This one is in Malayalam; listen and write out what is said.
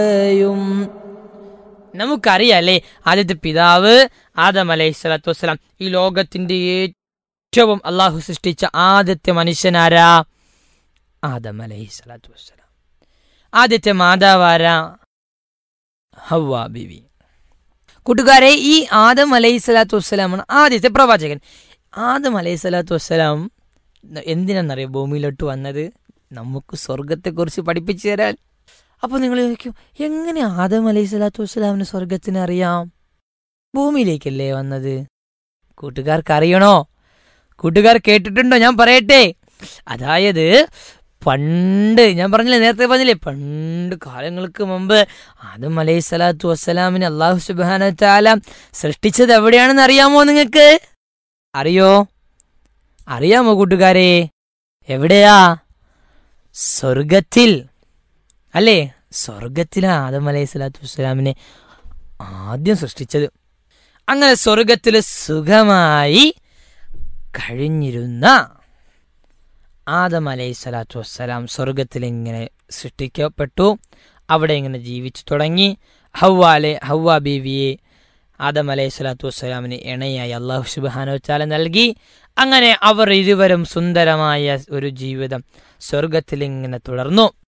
യും നമുക്കറിയാലേ ആദ്യത്തെ പിതാവ് ആദം അലൈഹി സ്വലാത്തു വസ്സലാം ഈ ലോകത്തിന്റെ ഏറ്റവും അള്ളാഹു സൃഷ്ടിച്ച ആദ്യത്തെ മനുഷ്യനാരാ ആദം അലൈഹി സ്വലാത്തു വസ്സലാം ആദ്യത്തെ മാതാവാരാ ഹവ്വ ബിവി കൂട്ടുകാരെ ഈ ആദം അലൈഹി സ്വലാത്തു വസ്സലാമാണ് ആദ്യത്തെ പ്രവാചകൻ ആദം അലൈഹി സ്വലാത്തു വസ്സലാം എന്തിനാണെന്നറിയോ ഭൂമിയിലോട്ട് വന്നത് നമുക്ക് സ്വർഗത്തെക്കുറിച്ച് പഠിപ്പിച്ചു തരാൻ അപ്പോൾ നിങ്ങൾ ചോദിക്കും എങ്ങനെ ആദം അലൈഹി സ്വലാത്തു വസ്സലാമിന് സ്വർഗത്തിന് അറിയാം ഭൂമിയിലേക്കല്ലേ വന്നത് കൂട്ടുകാർക്ക് അറിയണോ കൂട്ടുകാർ കേട്ടിട്ടുണ്ടോ ഞാൻ പറയട്ടെ അതായത് പണ്ട് ഞാൻ പറഞ്ഞില്ലേ നേരത്തെ പറഞ്ഞില്ലേ പണ്ട് കാലങ്ങൾക്ക് മുമ്പ് ആദം അലൈഹി സ്വലാത്തു വസ്സലാമിന് അള്ളാഹു സുബാന താല സൃഷ്ടിച്ചത് എവിടെയാണെന്ന് അറിയാമോ നിങ്ങൾക്ക് അറിയോ അറിയാമോ കൂട്ടുകാരെ എവിടെയാ സ്വർഗത്തിൽ അല്ലേ സ്വർഗത്തിലാണ് ആദം അലൈഹി സ്വലാത്തു വസ്സലാമിനെ ആദ്യം സൃഷ്ടിച്ചത് അങ്ങനെ സ്വർഗത്തിൽ സുഖമായി കഴിഞ്ഞിരുന്ന ആദം അലൈഹി സ്വലാത്തു വസ്സലാം സ്വർഗത്തിൽ ഇങ്ങനെ സൃഷ്ടിക്കപ്പെട്ടു അവിടെ ഇങ്ങനെ ജീവിച്ചു തുടങ്ങി ഹവ്വാലെ ഹവ്വ ബീവിയെ ആദം അലൈഹി സ്വലാത്തു വസ്സലാമിന് ഇണയായി അള്ളാഹു സുബാനോ ചാല നൽകി അങ്ങനെ അവർ ഇരുവരും സുന്ദരമായ ഒരു ജീവിതം സ്വർഗത്തിൽ ഇങ്ങനെ തുടർന്നു